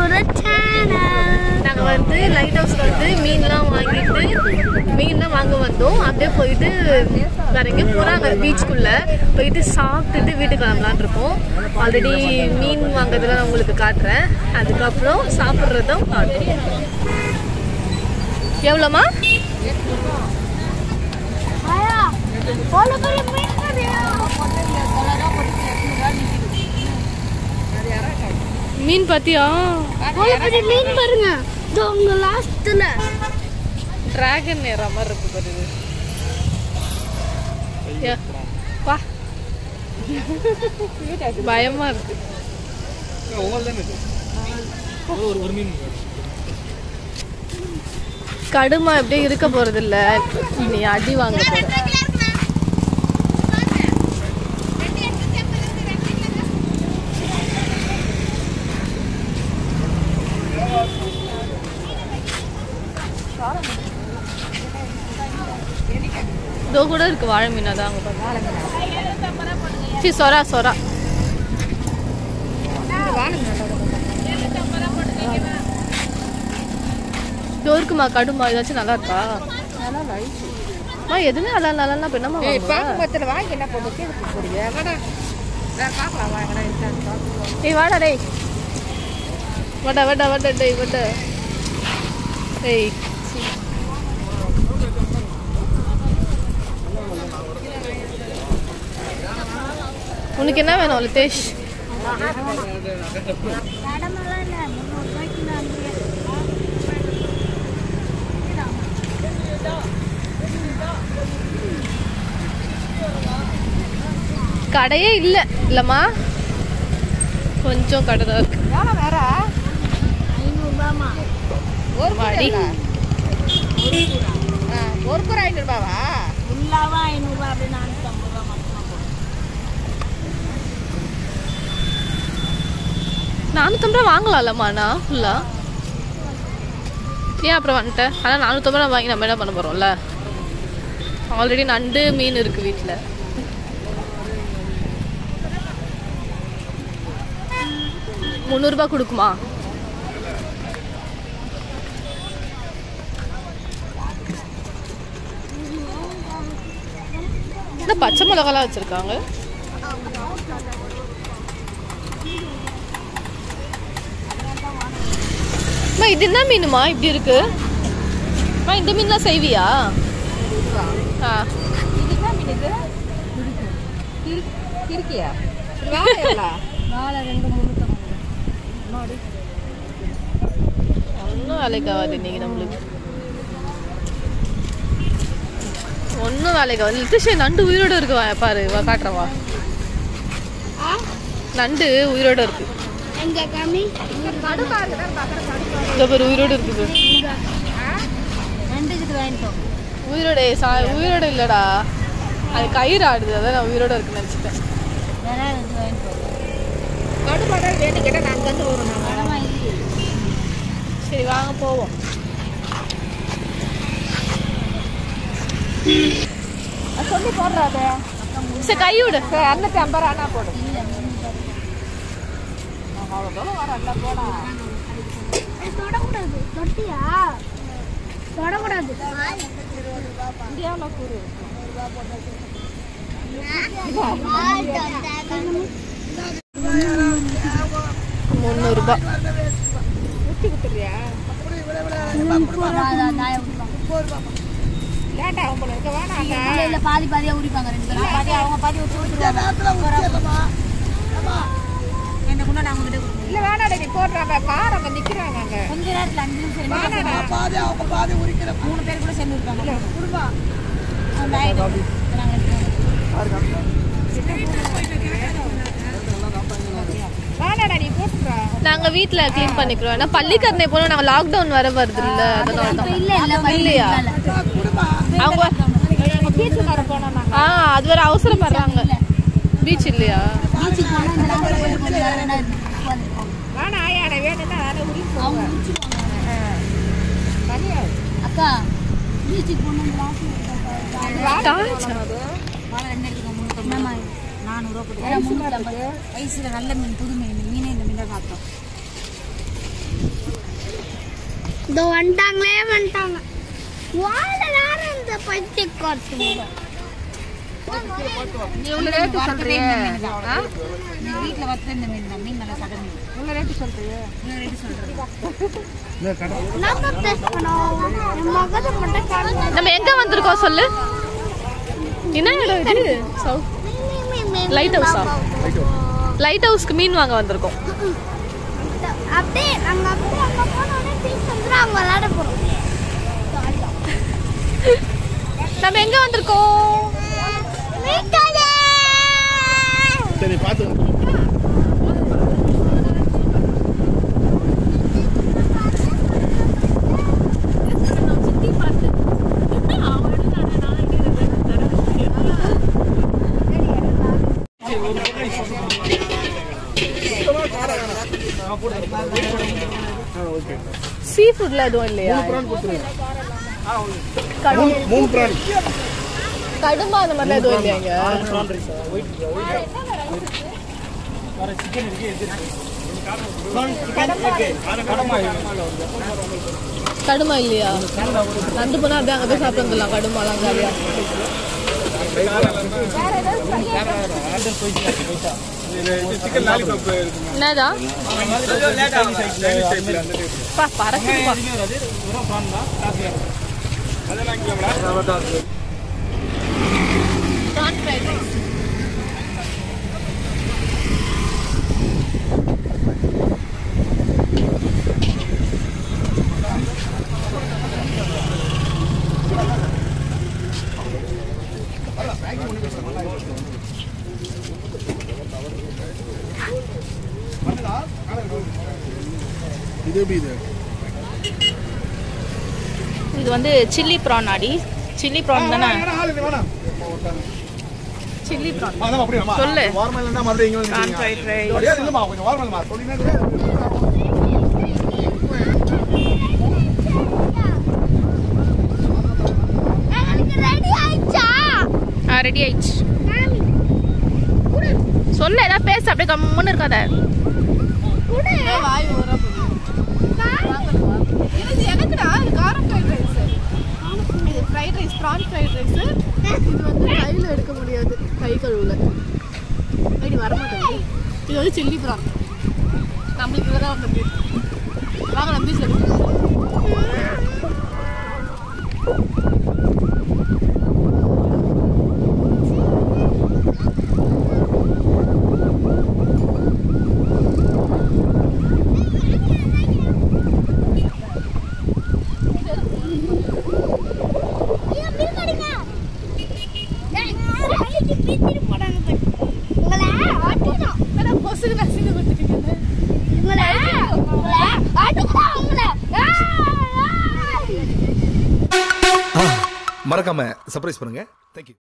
நம்மளோட சேனல் நாங்க வந்து லைட் ஹவுஸ்ல வந்து மீன்லாம் வாங்கிட்டு மீன்லாம் வாங்க வந்தோம் அப்படியே போயிட்டு வேற எங்கேயும் போறாங்க பீச்சுக்குள்ள போயிட்டு சாப்பிட்டுட்டு வீட்டுக்கு கிளம்பலான் இருக்கோம் ஆல்ரெடி மீன் வாங்குறதுலாம் நான் உங்களுக்கு காட்டுறேன் அதுக்கப்புறம் சாப்பிட்றதும் காட்டுறேன் எவ்வளோமா ஆயா போல போல மீன் கறியா மீன் பாத்தியா போல போல மீன் பாருங்க இதோ உங்க லாஸ்ட்ல டிராகன் நேரா மாதிரி இருக்கு பாருது ஏ, வா பயமா இருக்கு கடுமா எப்படியும் இருக்க போறது இல்ல நீ அடி வாங்க போற இதோ கூட இருக்கு வாழை மீன் அதான் அங்க பாருங்க சி சொரா சொரா இதோ இருக்குமா கடுமா ஏதாச்சும் நல்லா இருக்கா அம்மா, எதுவுமே நல்லா நல்லா இப்ப என்னம்மா வாங்குவ? வாங்கி என்ன போட்டு கேட்டு போடுங்க வாடா வேற பார்க்கலாம் வாங்கடா இருக்கான்னு பார்க்கலாம் ஏய் வாடா டேய் வாடா வாடா வாடா டேய் வாடா ஏய் சீ. உனக்கு என்ன வேணும் லிதேஷ் கடமெல்லாம் இல்ல முந்நூறு ரூபாய்க்கு நான் கடையே இல்லை இல்லைம்மா கொஞ்சம் கடை தான் இருக்கு எவ்வளோ வேற ஐநூறுபாமா ஒரு வாடி. கூடை ஆ ஒரு கூரை ஐநூறுபாவா ஃபுல்லாவா ஐநூறுபா அப்படி நானூற்றி ஐம்பது ரூபா மட்டும் போடும் நானூற்றம்பது ரூபா வாங்கலாம்லம்மா நான் ஃபுல்லா ஏன் அப்புறம் வந்துட்டேன் ஆனால் நானூற்றம்பது ரூபா வாங்கி நம்ம என்ன பண்ண போகிறோம்ல ஆல்ரெடி நண்டு மீன் இருக்கு வீட்டில் முந்நூறுபா கொடுக்குமா என்ன பச்சை மிளகாலாம் வச்சுருக்காங்க அம்மா இது என்ன மீனுமா இப்படி இருக்கு அம்மா இந்த மீன்லாம் செய்வியா ஆ இது என்ன மீன் இது கிறு- கிறுக்கியா இது வேலை எவ்வளோ நாலு ரெண்டு முந்நூற்றம்பது ஒன்றும் வேலைக்கு ஆகாது இன்னைக்கு நம்மளுக்கு ஒன்றும் வேலைக்கு ஆகாது லித்திஷே நண்டு உயிரோட இருக்கு வா பாரு வா காட்டுறேன் வா நண்டு உயிரோட இருக்கு எங்க கம்மி கடுப்பா இருக்குதான் பார்க்குறேன் கடுப்பா இந்த பாரு உயிரோட இருக்கு பாரு. ரெண்டுக்கு வாங்கிட்டோம் உயிரோட ஏய், சா உயிரோட இல்லடா அது கயிறு ஆடுது அதான் நான் உயிரோட இருக்குன்னு நினச்சிட்டேன் வேற ரெண்டு வாங்கிட்டோம் கடுப்பா தான் வேணும் கேட்டால் நான் அங்கேருந்து வரும் நாங்கள் படமா இல்லை சரி வாங்க போவோம் சொல்லி போடுறாத சரி கை விடு சரி அறுநூத்தி ஐம்பது ரூபா போடு அவ்வளோ தூரம் வரல போடா தொடக்கூடாது தொட்டியா தொடக்கூடாது இந்தியாவில் கூறு முந்நூறுபா ஊற்றி கொடுத்துறியா லேட் ஆகும் போல இருக்க வேணாங்க பாதி பாதியா உரிப்பாங்க ரெண்டு பேரும் பாதி அவங்க பாதி வச்சு என்ன நாங்க கிட்ட கொடுக்கணும் இல்லை வேணாடா நீ போடுறாங்க கார் அங்கே நிற்கிறாங்க அங்கே கொஞ்ச நேரத்துல அஞ்சு நிமிஷம் வேணாடா மூணு பேர் கூட சேர்ந்து இருப்பாங்க அந்த ஆயிரம் நாங்க எடுத்துக்கோங்க வேணாடா நீ போட்டுறா நாங்க வீட்ல க்ளீன் பண்ணிக்கிறோம் ஏன்னா பள்ளிக்கரணை போனோம் நாங்க லாக்டவுன் வர வருது இல்ல அதனால இப்ப தான் இல்ல இல்ல இல்லையா அவங்க பீச்சுக்கார போனோம் நாங்கள் ஆ அது வேற அவசரப்படுறாங்க பீச் இல்லையா பீச்சுக்கு போனா இந்த நாட்கள் கொஞ்சம் கொஞ்சம் நேரம் வேணா உட்காந்துருப்போம் வேணா ஆயாடா வேணும்னா அதை உரிச்சு அவங்க போங்க முடிச்சுடுவாங்க மணியா அக்கா பீச்சுக்கு போனா இந்த லாஸ்ட் தாழ்ச்சா? வாழை ரெண்டு எடுத்துக்கோ முந்நூற்றம்பது நானூறுரூவா போட்டு முந்நூற்றம்பது ஐஸில் நல்ல மீன் புது மீன் இந்த மீனே இந்த மீனை சாப்பிட்டோம் இந்த வந்துட்டாங்களே வந்துட்டாங்க வாழ நேரம் இந்த பச்சை காட்டு நீ உள்ள ரேட்டு சொல்றிய ஆ? நீ வீட்ல வத்த இந்த மீன் தான் மீன் நல்லா சத மீன் உள்ள ரேட்டு சொல்றிய இன்னும் ரேட்டு சொல்றேன் நம்ம டெஸ்ட் பண்ணோம் என் மகத்தை மட்டும் காணும் நம்ம எங்க வந்திருக்கோம் சொல்லு என்ன இடம் இது சவுத் Light house ஆ? லைட் ஹவுஸ்க்கு மீன் வாங்க வந்திருக்கோம் அப்படியே நாங்க அப்படியே அங்க போனோடனே திருப்பி வந்துடும் அவங்க விளையாட போறோம் நம்ம எங்க வந்திருக்கோம் வீட்டாலே சரி பார்த்து சீ ஃபுட்ல எதுவும் இல்லையா கடும் மூணு பிராணி கடும்பா அந்த மாதிரிலாம் எதுவும் இல்லையாங்க கடுமா இல்லையா நந்து போனா அப்படியே அங்கே போய் சாப்பிட்டு வந்துடலாம் கடுமாலாம் காலியா சிக்கன் லாலிபாப் என்னதா பா பறக்குதுப்பா Prawn fried rice. இது எப்படி இது இது வந்து சில்லி ப்ரான் ஆடி சில்லி ப்ரான் தானே சில்லி ப்ரான் சொல்லு. வார்மல் என்ன மறுபடியும் இங்க வந்து Prawn நிக்கிறீங்க? fried rice. அப்படியே இல்லம்மா கொஞ்சம் வார்மல்மா சொல்லினா எனக்கு ரெடி ஆயிடுச்சா ஆ ரெடி ஆயிடுச்சு சொல்ல ஏதாவது பேச அப்படியே கம்முன்னு இருக்காத குடு வாய் ஊரா இது எனக்குடா இது காரம் ஃப்ரைட் ரைஸ் இது fried rice prawn fried rice இது வந்து கையில் எடுக்க முடியாது கை கழுவுல இது வர மாட்டேங்குது இது வந்து சில்லி ப்ரான் நம்மளுக்கு இவ்வளோ தான் வந்திருக்கு வாங்க நம்ம பீச்சில் ஏன் மீன் கடிங்க ஏய், அடிச்சு பீச்சிட்டு போடாங்க பாரு. உங்களை ஆட்டிடும் பொசுக்கு நசுக்கு கொடுத்துருக்கீங்க உங்களை உங்களை ஆட்டிடும் உங்களை ஏய், ஏய். மறக்காம சர்ப்ரைஸ் பண்ணுங்க தேங்க்யூ